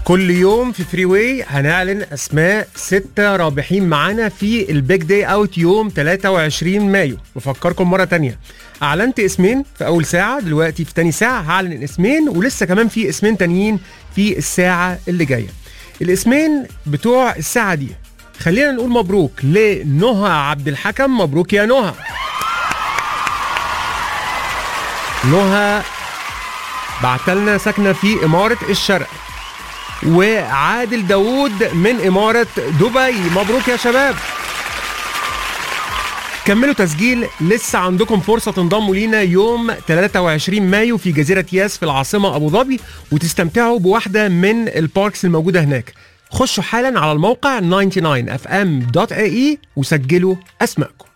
كل يوم في فري واي هنعلن اسماء ستة رابحين معانا في البيج داي اوت يوم 23 مايو بفكركم مرة تانية اعلنت اسمين في اول ساعة دلوقتي في تاني ساعة هعلن اسمين ولسه كمان في اسمين تانيين في الساعة اللي جاية الاسمين بتوع الساعة دي خلينا نقول مبروك لنهى عبد الحكم مبروك يا نهى نهى بعتلنا ساكنة في إمارة الشرق وعادل داوود من إمارة دبي مبروك يا شباب كملوا تسجيل لسه عندكم فرصة تنضموا لينا يوم 23 مايو في جزيرة ياس في العاصمة أبو ظبي وتستمتعوا بواحدة من الباركس الموجودة هناك خشوا حالا على الموقع 99fm.ae وسجلوا أسماءكم